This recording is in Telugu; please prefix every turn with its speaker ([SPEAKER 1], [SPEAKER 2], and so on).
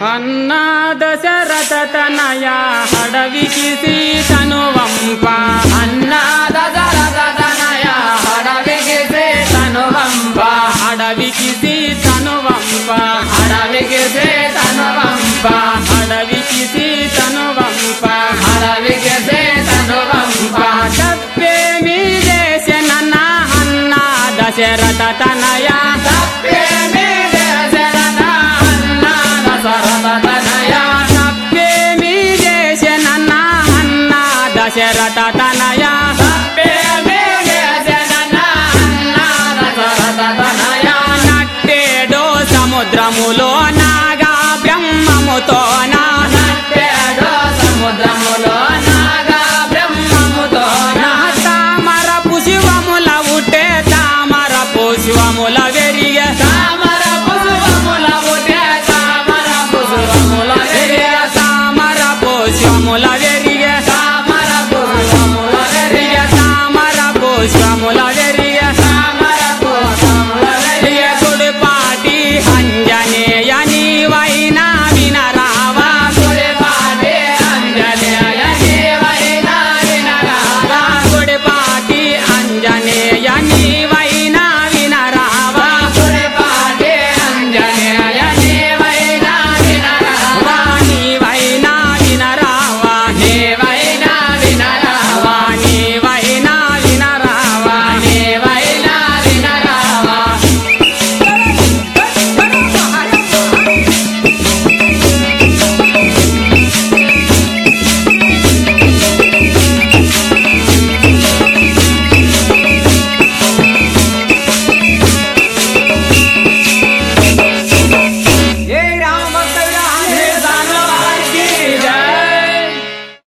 [SPEAKER 1] అన్నా దశరథ తనయ హడవికి సీతను వంప
[SPEAKER 2] అన్నా దశరథనయ అడవికి సీతను వంప
[SPEAKER 1] అడవికి సీతను వంప
[SPEAKER 2] అడవికి సీతను వంప
[SPEAKER 1] అడవికి సీతను వంప
[SPEAKER 2] అడవికి సీతను వంప
[SPEAKER 1] తప్పేమి చేసెనన్న అన్నా దశరథ తనయ
[SPEAKER 2] తప్పేమీ చేసెనన్న అన్నా దశరథనయ
[SPEAKER 1] తప్పేమి చేసెనన్న అన్నా దశరథ తనయ
[SPEAKER 2] తప్పేమీ చేసెనన్న అన్నా దశరథనయ
[SPEAKER 1] నట్టేడో సముద్రములో